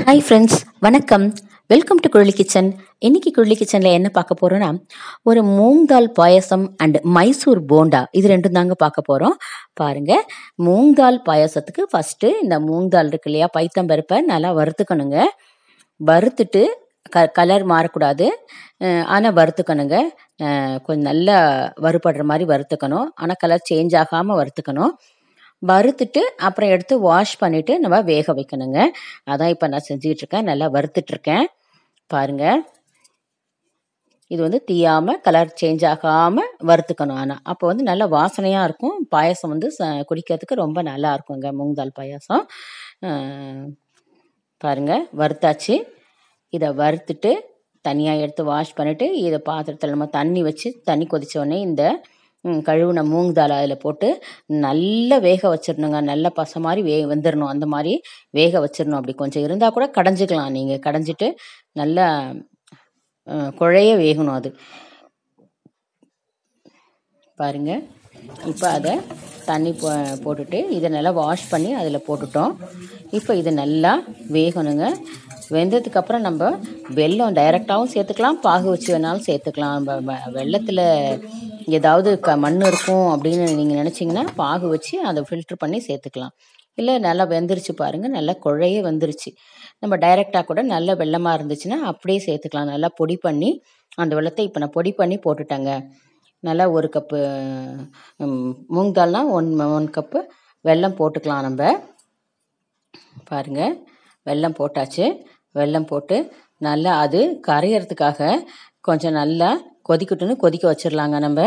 Hi friends வணக்கம் welcome to Kuzhali kitchen இன்னைக்கு குழலி கிச்சனில் என்ன பார்க்க போகிறோன்னா ஒரு மூங் தால் பாயசம் அண்ட் மைசூர் போண்டா இது ரெண்டும் தாங்க பார்க்க போகிறோம் பாருங்க மூங் தால் பாயசத்துக்கு ஃபஸ்ட்டு இந்த மூங் தால் இருக்கு இல்லையா பைத்தம்பருப்பை நல்லா வறுத்துக்கணுங்க வறுத்துட்டு க கலர் மாறக்கூடாது ஆனால் வறுத்துக்கணுங்க அஹ் கொஞ்சம் நல்லா வறுபடுற மாதிரி வறுத்துக்கணும் ஆனால் கலர் சேஞ்ச் ஆகாமல் வறுத்துக்கணும் வறுத்துட்டு அப்புறம் எடுத்து வாஷ் பண்ணிட்டு நம்ம வேக வைக்கணுங்க அதான் இப்போ நான் செஞ்சுக்கிட்டு இருக்கேன் நல்லா வறுத்துட்டு இருக்கேன் பாருங்க இது வந்து தீயாம கலர் சேஞ்ச் ஆகாம வறுத்துக்கணும் ஆனால் அப்போ வந்து நல்ல வாசனையா இருக்கும் பாயசம் வந்து ச- குடிக்கிறதுக்கு ரொம்ப நல்லா இருக்குங்க மூங் தால் பாயாசம் அஹ் பாருங்க வறுத்தாச்சு இதை வறுத்துட்டு தனியாக எடுத்து வாஷ் பண்ணிட்டு இதை பாத்திரத்தில் நம்ம தண்ணி வச்சு தண்ணி கொதிச்ச உடனே இந்த ம், கழுவுன மூங் தால் அதில் போட்டு நல்லா வேக வச்சிடணுங்க நல்ல பசை மாதிரி வே வெந்துடணும் அந்த மாதிரி வேக வச்சிடணும் அப்படி கொஞ்சம் இருந்தால் கூட கடைஞ்சிக்கலாம் நீங்கள் கடைஞ்சிட்டு நல்லா அஹ், குழைய வேகணும் அது பாருங்க இப்போ அதை தண்ணி போ போட்டுட்டு இதை நல்லா வாஷ் பண்ணி அதில் போட்டுட்டோம் இப்போ இது நல்லா வேகணுங்க வெந்ததுக்கப்புறம் நம்ம வெல்லம் டைரெக்டாகவும் சேர்த்துக்கலாம் பாகு வச்சு வேணாலும் சேர்த்துக்கலாம் நம்ம வ- வெள்ளத்தில் ஏதாவது க மண் இருக்கும் அப்படின்னு நீங்கள் நினச்சிங்கன்னா பாகு வச்சு அதை ஃபில்டர் பண்ணி சேர்த்துக்கலாம் இல்லை நல்லா வெந்துருச்சு பாருங்கள் நல்லா குழைய வெந்துருச்சு நம்ம டைரெக்டாக கூட நல்ல வெள்ளமாக இருந்துச்சுன்னா அப்படியே சேர்த்துக்கலாம் நல்லா பொடி பண்ணி அந்த வெள்ளத்தை இப்போ நான் பொடி பண்ணி போட்டுட்டேங்க நல்லா ஒரு கப்பு ம், மூங் தால்னா ஒன் ஒன் கப்பு வெல்லம் போட்டுக்கலாம் நம்ம பாருங்க வெல்லம் போட்டாச்சு வெல்லம் போட்டு நல்லா அது கரையறதுக்காக கொஞ்சம் நல்லா கொதிக்கட்டுன்னு கொதிக்க வச்சிடலாங்க நம்ம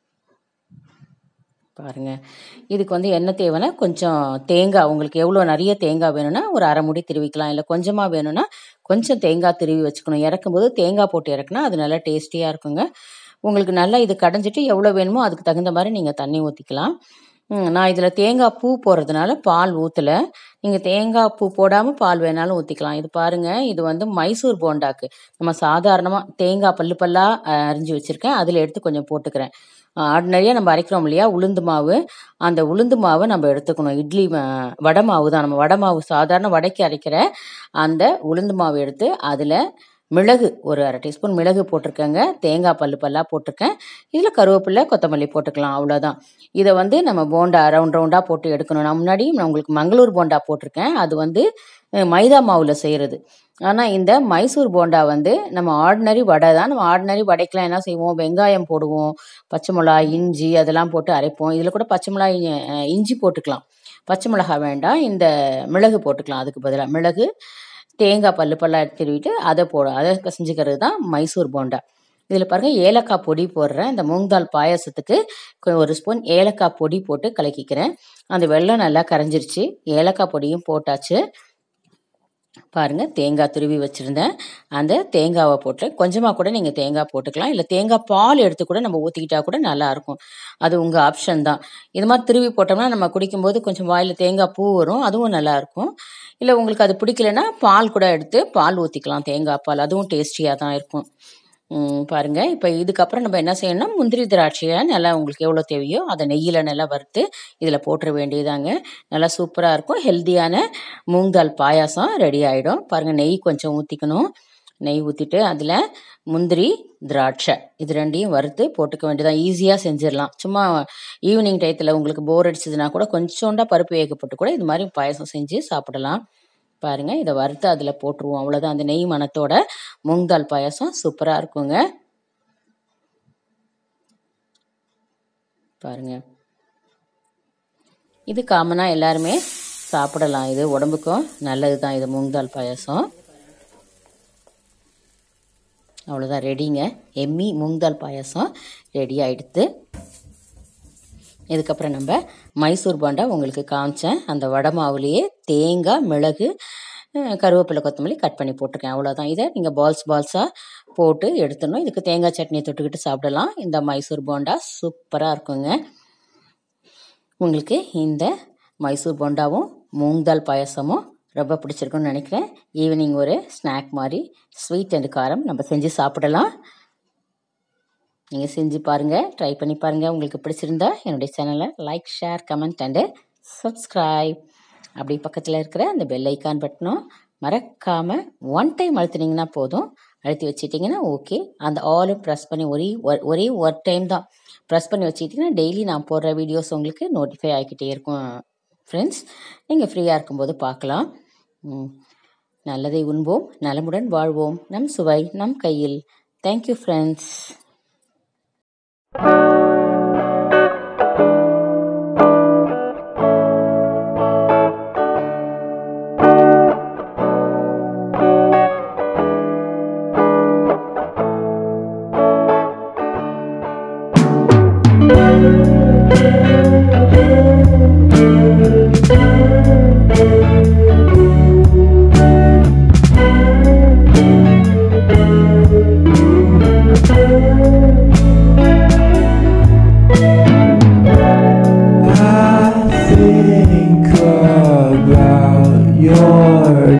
பாருங்க இதுக்கு வந்து என்ன தேவைன்னா கொஞ்சம் தேங்காய் உங்களுக்கு எவ்வளோ நிறைய தேங்காய் வேணும்னா ஒரு அரை முடி திருவிக்கலாம் இல்லை கொஞ்சமாக வேணும்னா கொஞ்சம் தேங்காய் திருவி வச்சுக்கணும் இறக்கும்போது தேங்காய் போட்டு இறக்குனா அது நல்லா டேஸ்டியாக இருக்குங்க உங்களுக்கு நல்லா இது கடைஞ்சிட்டு எவ்வளோ வேணுமோ அதுக்கு தகுந்த மாதிரி நீங்கள் தண்ணி ஊற்றிக்கலாம் நான் இதில் தேங்காய் பூ போடுறதுனால பால் ஊற்றலை நீங்கள் தேங்காய் பூ போடாமல் பால் வேணாலும் ஊற்றிக்கலாம் இது பாருங்கள் இது வந்து மைசூர் போண்டாக்கு நம்ம சாதாரணமாக தேங்காய் பல்லு பல்லாக அரிஞ்சு வச்சுருக்கேன் அதில் எடுத்து கொஞ்சம் போட்டுக்கிறேன் ஆர்டினரியாக நம்ம அரைக்கிறோம் இல்லையா உளுந்து மாவு அந்த உளுந்து மாவை நம்ம எடுத்துக்கணும் இட்லி மா- வடை மாவு தான் நம்ம வடை மாவு சாதாரண வடைக்கு அரைக்கிற அந்த உளுந்து மாவு எடுத்து அதில் மிளகு ஒரு அரை டீஸ்பூன் மிளகு போட்டிருக்கேங்க தேங்காய் பல்லு பல்லாக போட்டிருக்கேன் இதில் கருவேப்பிலை கொத்தமல்லி போட்டுக்கலாம் அவ்வளோதான் இதை வந்து நம்ம போண்டா ரவுண்ட் ரவுண்டாக போட்டு எடுக்கணும் நான் முன்னாடி நான் உங்களுக்கு மங்களூர் போண்டா போட்டிருக்கேன் அது வந்து அஹ், மைதா மாவில் செய்கிறது ஆனால் இந்த மைசூர் போண்டா வந்து நம்ம ஆர்டினரி வடை தான் நம்ம ஆர்டினரி வடைக்கெலாம் என்ன செய்வோம் வெங்காயம் போடுவோம் பச்சை மிளகாய் இஞ்சி அதெல்லாம் போட்டு அரைப்போம் இதில் கூட பச்சை மிளகாய் அஹ், இஞ்சி போட்டுக்கலாம் பச்சை மிளகாய் வேண்டாம் இந்த மிளகு போட்டுக்கலாம் அதுக்கு பதிலாக மிளகு தேங்காய் பல்லு பல்லா திருவிட்டு அதை போட அதை செஞ்சுக்கிறது தான் மைசூர் போண்டா இதில் பாருங்கள் ஏலக்காய் பொடி போடுறேன் இந்த மூங் தால் பாயாசத்துக்கு கொ- ஒரு ஸ்பூன் ஏலக்காய் பொடி போட்டு கலக்கிக்கிறேன் அந்த வெல்லம் நல்லா கரைஞ்சிருச்சு ஏலக்காய் பொடியும் போட்டாச்சு பாருங்க தேங்காய் துருவி வச்சுருந்தேன் அந்த தேங்காவை போட்டு கொஞ்சமாக கூட நீங்கள் தேங்காய் போட்டுக்கலாம் இல்லை தேங்காய் பால் எடுத்து கூட நம்ம ஊற்றிக்கிட்டா கூட நல்லா இருக்கும் அது உங்கள் ஆப்ஷன் தான் இது மாதிரி துருவி போட்டோம்னா நம்ம குடிக்கும்போது கொஞ்சம் வாயில் தேங்காய் பூ வரும் அதுவும் நல்லா இருக்கும் இல்லை உங்களுக்கு அது பிடிக்கலன்னா பால் கூட எடுத்து பால் ஊற்றிக்கலாம் தேங்காய் பால் அதுவும் டேஸ்டியாக தான் இருக்கும் ம், பாருங்க இப்போ இதுக்கப்புறம் நம்ம என்ன செய்யணும்னா முந்திரி திராட்சையை நல்லா உங்களுக்கு எவ்வளோ தேவையோ அதை நெய்யில் நல்லா வறுத்து இதில் போட்டுற வேண்டியதாங்க நல்லா சூப்பராக இருக்கும் ஹெல்த்தியான மூங் தால் பாயாசம் ரெடி ஆகிடும் பாருங்கள் நெய் கொஞ்சம் ஊற்றிக்கணும் நெய் ஊற்றிட்டு அதில் முந்திரி திராட்சை இது ரெண்டையும் வறுத்து போட்டுக்க வேண்டியதான் ஈஸியாக செஞ்சிடலாம் சும்மா ஈவினிங் டயத்தில் உங்களுக்கு போர் அடிச்சதுன்னா கூட கொஞ்சோண்டா பருப்பு வேக போட்டு கூட இது மாதிரி பாயாசம் செஞ்சு சாப்பிடலாம் பாருங்க இதை வறுத்து அதில் போட்டுருவோம் அவ்வளோதான் அந்த நெய் மணத்தோட மூங் தால் பாயாசம் சூப்பராக இருக்குங்க பாருங்க இது காமனாக எல்லாருமே சாப்பிடலாம் இது உடம்புக்கும் நல்லது தான் இது மூங் தால் பாயாசம் அவ்வளோதான் ரெடிங்க எம்மி மூங் தால் பாயாசம் ரெடி ஆயிடுத்து இதுக்கப்புறம் நம்ம மைசூர் போண்டா உங்களுக்கு காமிச்சேன் அந்த வடை மாவுலேயே தேங்காய் மிளகு அஹ், கருவேப்பிலை கொத்தமல்லி கட் பண்ணி போட்டிருக்கேன் அவ்வளோதான் இதை நீங்கள் பால்ஸ் பால்ஸாக போட்டு எடுத்துடணும் இதுக்கு தேங்காய் சட்னி தொட்டுக்கிட்டு சாப்பிடலாம் இந்த மைசூர் போண்டா சூப்பராக இருக்குங்க உங்களுக்கு இந்த மைசூர் போண்டாவும் மூங் தால் பாயசமும் ரொம்ப பிடிச்சிருக்குன்னு நினைக்கிறேன் ஈவினிங் ஒரு ஸ்நாக் மாதிரி ஸ்வீட் அண்ட் காரம் நம்ம செஞ்சு சாப்பிடலாம் நீங்கள் செஞ்சு பாருங்கள் ட்ரை பண்ணி பாருங்கள் உங்களுக்கு பிடிச்சிருந்தா என்னுடைய சேனலை like share comment and subscribe அப்படி பக்கத்தில் இருக்கிற அந்த பெல் ஐக்கான் பட்டனும் மறக்காமல் ஒன் டைம் அழுத்துனீங்கன்னா போதும் அழுத்தி வச்சிட்டிங்கன்னா ஓகே அந்த ஆலும் ப்ரெஸ் பண்ணி ஒரே ஒரு- ஒரே ஒரு டைம் தான் ப்ரெஸ் பண்ணி வச்சுக்கிட்டிங்கன்னா டெய்லி நான் போடுற வீடியோஸ் உங்களுக்கு நோட்டிஃபை ஆகிக்கிட்டே இருக்கும் ஃப்ரெண்ட்ஸ் நீங்கள் ஃப்ரீயாக இருக்கும்போது பார்க்கலாம் ம். நல்லதை உண்போம் நலமுடன் வாழ்வோம் நம் சுவை நம் கையில் thank you friends I think about your